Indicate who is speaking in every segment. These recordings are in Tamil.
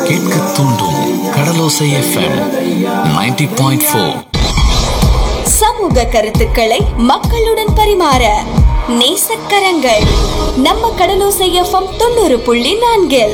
Speaker 1: கேட்க தூண்டும் கடலோசை எஃப்எம் 90.4 பாயிண்ட் ஃபோர்
Speaker 2: சமூக கருத்துக்களை மக்களுடன் பரிமாற நேசக்கரங்கள் நம்ம கடலோசை எஃப்எம் தொண்ணூறு புள்ளி நான்கில்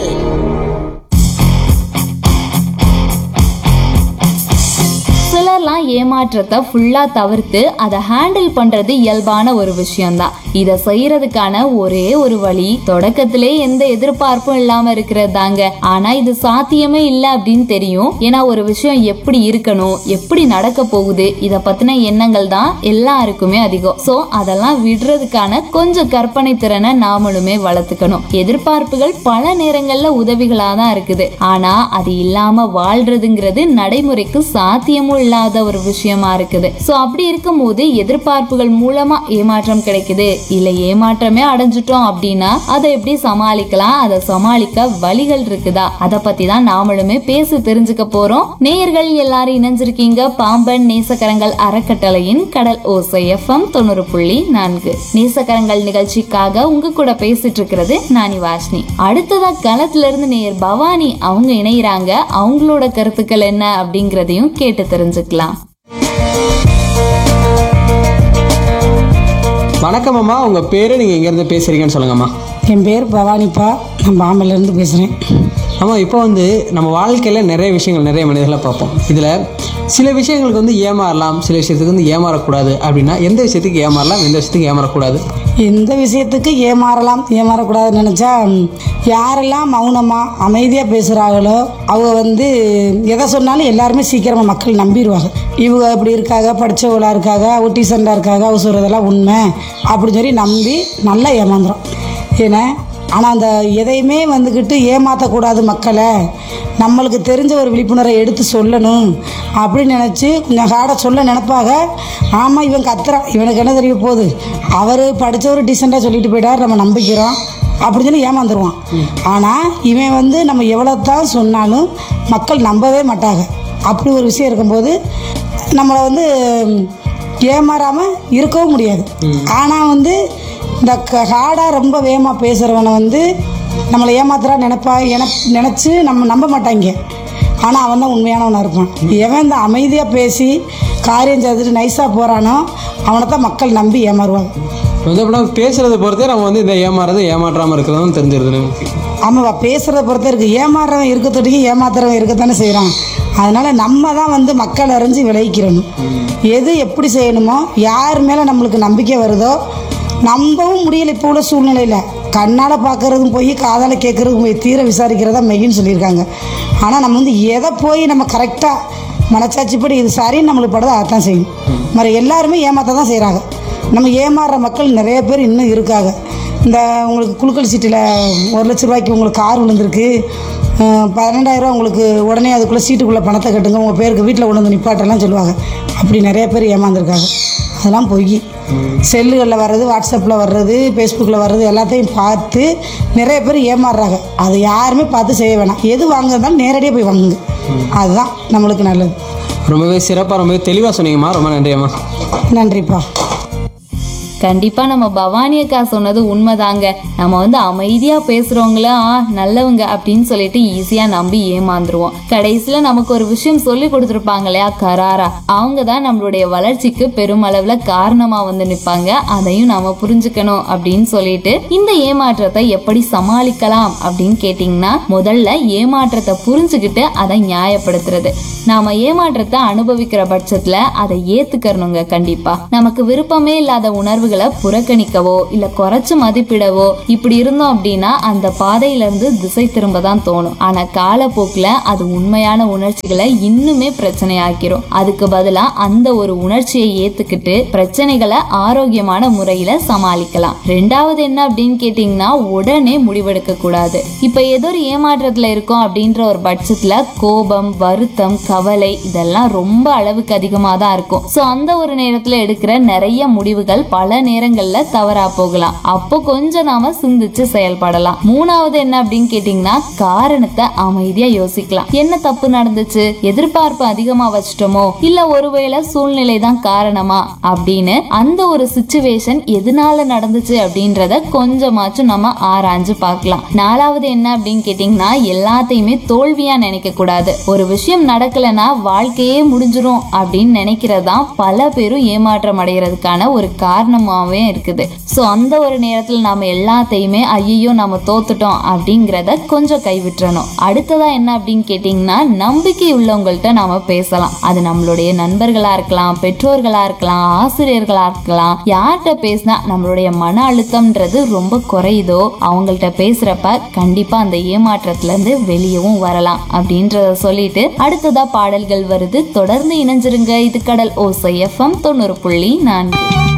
Speaker 3: சிலர்லாம் ஏமாற்றத்தை ஃபுல்லா தவிர்த்து அதை ஹேண்டில் பண்றது இயல்பான ஒரு விஷயம்தான் இதை செய்யறதுக்கான ஒரே ஒரு வழி தொடக்கத்திலே எந்த எதிர்பார்ப்பும் இல்லாம இருக்கிறது தாங்க ஆனா இது சாத்தியமே இல்லை அப்படின்னு தெரியும் ஏன்னா ஒரு விஷயம் எப்படி இருக்கணும் எப்படி நடக்க போகுது இத பத்தின எண்ணங்கள் தான் எல்லாருக்குமே அதிகம் சோ அதெல்லாம் விடுறதுக்கான கொஞ்சம் கற்பனை திறனை நாமளுமே வளர்த்துக்கணும் எதிர்பார்ப்புகள் பல நேரங்கள்ல உதவிகளா தான் இருக்குது ஆனா அது இல்லாம வாழ்றதுங்கிறது நடைமுறைக்கு சாத்தியமும் இல்லாத ஒரு விஷயமா இருக்குது சோ அப்படி இருக்கும்போது எதிர்பார்ப்புகள் மூலமா ஏமாற்றம் கிடைக்குது இல்ல ஏமாற்றமே அடைஞ்சிட்டோம் அப்படின்னா அதை எப்படி சமாளிக்கலாம் அதை சமாளிக்க வழிகள் இருக்குதா அத பத்தி தான் நாமளுமே பேசி தெரிஞ்சுக்க போறோம் நேயர்கள் எல்லாரும் இணைஞ்சிருக்கீங்க பாம்பன் நேசக்கரங்கள் அறக்கட்டளையின் கடல் ஓசை எஃப்எம் தொண்ணூறு புள்ளி நான்கு நேசக்கரங்கள் நிகழ்ச்சிக்காக உங்க கூட பேசிட்டு இருக்கிறது நானி வாஷ்னி அடுத்ததா களத்துல இருந்து நேயர் பவானி அவங்க இணையறாங்க அவங்களோட கருத்துக்கள் என்ன அப்படிங்கறதையும் கேட்டு தெரிஞ்சுக்கலாம்
Speaker 4: வணக்கம் அம்மா உங்கள் பேர் நீங்கள் எங்கேருந்து பேசுகிறீங்கன்னு சொல்லுங்கம்மா
Speaker 5: என் பேர் பவானிப்பா நான் பாம்பேலேருந்து பேசுகிறேன்
Speaker 4: ஆமாம் இப்போ வந்து நம்ம வாழ்க்கையில் நிறைய விஷயங்கள் நிறைய மனிதர்களை பார்ப்போம் இதில் சில விஷயங்களுக்கு வந்து ஏமாறலாம் சில விஷயத்துக்கு வந்து ஏமாறக்கூடாது அப்படின்னா எந்த விஷயத்துக்கு ஏமாறலாம் எந்த விஷயத்துக்கு ஏமாறக்கூடாது
Speaker 5: எந்த விஷயத்துக்கு ஏமாறலாம் ஏமாறக்கூடாதுன்னு நினச்சா யாரெல்லாம் மௌனமாக அமைதியாக பேசுகிறாங்களோ அவங்க வந்து எதை சொன்னாலும் எல்லாருமே சீக்கிரமாக மக்கள் நம்பிடுவாங்க இவங்க இப்படி இருக்காங்க படித்தவங்களா இருக்காங்க ஒட்டிசண்டாக இருக்காங்க அவங்க சொல்கிறதெல்லாம் உண்மை அப்படின்னு சொல்லி நம்பி நல்லா ஏமாந்துடும் ஏன்னா ஆனால் அந்த எதையுமே வந்துக்கிட்டு ஏமாற்றக்கூடாது மக்களை நம்மளுக்கு தெரிஞ்ச ஒரு விழிப்புணர்வை எடுத்து சொல்லணும் அப்படின்னு நினச்சி கொஞ்சம் ஹார்டாக சொல்ல நினைப்பாங்க ஆமாம் இவன் கத்துறான் இவனுக்கு என்ன தெரிய போகுது அவர் படித்தவர் டீசெண்டாக சொல்லிட்டு போயிட்டார் நம்ம நம்பிக்கிறோம் அப்படின்னு சொல்லி ஏமாந்துருவான் ஆனால் இவன் வந்து நம்ம எவ்வளோ தான் சொன்னாலும் மக்கள் நம்பவே மாட்டாங்க அப்படி ஒரு விஷயம் இருக்கும்போது நம்மளை வந்து ஏமாறாமல் இருக்கவும் முடியாது ஆனால் வந்து இந்த ஹார்டாக ரொம்ப வேகமாக பேசுகிறவனை வந்து நம்மளை ஏமாத்துறா நினைப்பா என நினச்சி நம்ம நம்ப மாட்டாங்க ஆனால் அவன் தான் உண்மையானவனாக இருப்பான் எவன் இந்த அமைதியாக பேசி காரியம் செய்துட்டு நைஸாக போகிறானோ அவனை தான் மக்கள் நம்பி ஏமாறுவாங்க
Speaker 4: வந்து அப்படின்னா பேசுகிறத பொறுத்தே நம்ம வந்து இந்த ஏமாறது ஏமாற்றாமல் இருக்கிறதும் தெரிஞ்சிருது நமக்கு
Speaker 5: ஆமாவா பேசுகிறத பொறுத்த இருக்கு ஏமாறுறவன் இருக்கத்தொட்டிக்கு ஏமாத்துறவன் இருக்கத்தானே செய்கிறான் அதனால் நம்ம தான் வந்து மக்கள் அறிஞ்சு விளைவிக்கிறணும் எது எப்படி செய்யணுமோ யார் மேலே நம்மளுக்கு நம்பிக்கை வருதோ நம்பவும் முடியல இப்போ உள்ள சூழ்நிலையில் கண்ணால் பார்க்கறதும் போய் காதால் கேட்குறதும் போய் தீர விசாரிக்கிறதா மெய்ன்னு சொல்லியிருக்காங்க ஆனால் நம்ம வந்து எதை போய் நம்ம கரெக்டாக மனச்சாட்சிப்படி இது சரின்னு நம்மளுக்கு படுதோ அதான் செய்யும் மறு எல்லாருமே ஏமாத்த தான் செய்கிறாங்க நம்ம ஏமாறுற மக்கள் நிறைய பேர் இன்னும் இருக்காங்க இந்த உங்களுக்கு குலுக்கல் சீட்டில் ஒரு லட்ச ரூபாய்க்கு உங்களுக்கு கார் விழுந்திருக்கு அஹ் பன்னெண்டாயிரம் ரூபா உங்களுக்கு உடனே அதுக்குள்ளே சீட்டுக்குள்ளே பணத்தை கட்டுங்க உங்கள் பேருக்கு வீட்டில் கொண்டு வந்து நிப்பாட்டெல்லாம் சொல்லுவாங்க அப்படி நிறைய பேர் ஏமாந்துருக்காங்க அதெல்லாம் பொய் செல்லுகளில் வர்றது வாட்ஸ்அப்பில் வர்றது ஃபேஸ்புக்கில் வர்றது எல்லாத்தையும் பார்த்து நிறைய பேர் ஏமாறுறாங்க அதை யாருமே பார்த்து செய்ய வேணாம் எது வாங்குறதாலும் நேரடியாக போய் வாங்குங்க அதுதான் நம்மளுக்கு நல்லது
Speaker 4: ரொம்பவே சிறப்பாக ரொம்பவே தெளிவாக சொன்னீங்கம்மா ரொம்ப நன்றிம்மா
Speaker 5: நன்றிப்பா
Speaker 3: கண்டிப்பா நம்ம பவானி அக்கா சொன்னது உண்மைதாங்க நம்ம வந்து அமைதியா பேசுறவங்கள ஆ நல்லவங்க அப்படின்னு சொல்லிட்டு ஈஸியா நம்பி ஏமாந்துருவோம் கடைசியில நமக்கு ஒரு விஷயம் சொல்லி கொடுத்துருப்பாங்க இல்லையா கராரா அவங்க தான் நம்மளுடைய வளர்ச்சிக்கு பெருமளவுல காரணமா வந்து நிப்பாங்க அதையும் நாம புரிஞ்சுக்கணும் அப்படின்னு சொல்லிட்டு இந்த ஏமாற்றத்தை எப்படி சமாளிக்கலாம் அப்படின்னு கேட்டிங்கன்னா முதல்ல ஏமாற்றத்தை புரிஞ்சுக்கிட்டு அதை நியாயப்படுத்துறது நாம ஏமாற்றத்தை அனுபவிக்கிற பட்சத்துல அதை ஏத்துக்கறணுங்க கண்டிப்பா நமக்கு விருப்பமே இல்லாத உணர்வுகளை புறக்கணிக்கவோ இல்ல குறைச்சு மதிப்பிடவோ இப்படி இருந்தோம் அப்படின்னா அந்த பாதையில இருந்து திசை திரும்ப தான் தோணும் ஆனா காலப்போக்குல அது உண்மையான உணர்ச்சிகளை இன்னுமே பிரச்சனையாக்கிரும் அதுக்கு பதிலா அந்த ஒரு உணர்ச்சியை ஏத்துக்கிட்டு பிரச்சனைகளை ஆரோக்கியமான முறையில சமாளிக்கலாம் ரெண்டாவது என்ன அப்படின்னு கேட்டீங்கன்னா உடனே முடிவெடுக்க கூடாது இப்ப ஏதோ ஒரு ஏமாற்றத்துல இருக்கோம் அப்படின்ற ஒரு பட்சத்துல கோபம் வருத்தம் கவலை இதெல்லாம் ரொம்ப அளவுக்கு அதிகமா தான் இருக்கும் சோ அந்த ஒரு நேரத்துல எடுக்கிற நிறைய முடிவுகள் பல பல நேரங்கள்ல தவறா போகலாம் அப்போ கொஞ்சம் நாம சிந்திச்சு செயல்படலாம் மூணாவது என்ன அப்படின்னு கேட்டீங்கன்னா காரணத்தை அமைதியா யோசிக்கலாம் என்ன தப்பு நடந்துச்சு எதிர்பார்ப்பு அதிகமா வச்சிட்டோமோ இல்ல ஒருவேளை சூழ்நிலை தான் காரணமா அப்படின்னு அந்த ஒரு சுச்சுவேஷன் எதனால நடந்துச்சு அப்படின்றத கொஞ்சமாச்சும் நம்ம ஆராய்ஞ்சு பார்க்கலாம் நாலாவது என்ன அப்படின்னு கேட்டீங்கன்னா எல்லாத்தையுமே தோல்வியா நினைக்க கூடாது ஒரு விஷயம் நடக்கலைன்னா வாழ்க்கையே முடிஞ்சிரும் அப்படின்னு நினைக்கிறதுதான் பல பேரும் ஏமாற்றம் அடைகிறதுக்கான ஒரு காரணமாவே இருக்குது சோ அந்த ஒரு நேரத்துல நாம எல்லாத்தையுமே ஐயோ நம்ம தோத்துட்டோம் அப்படிங்கறத கொஞ்சம் கைவிட்டுறணும் அடுத்ததா என்ன அப்படின்னு கேட்டீங்கன்னா நம்பிக்கை உள்ளவங்கள்ட்ட நாம பேசலாம் அது நம்மளுடைய நண்பர்களா இருக்கலாம் பெற்றோர்களா இருக்கலாம் ஆசிரியர்களா இருக்கலாம் யார்கிட்ட பேசினா நம்மளுடைய மன அழுத்தம்ன்றது ரொம்ப குறையுதோ அவங்கள்ட்ட பேசுறப்ப கண்டிப்பா அந்த ஏமாற்றத்துல இருந்து வெளியவும் வரலாம் அப்படின்றத சொல்லிட்டு அடுத்ததா பாடல்கள் வருது தொடர்ந்து இணைஞ்சிருங்க இது கடல் ஓசை எஃப்எம் தொண்ணூறு புள்ளி நான்கு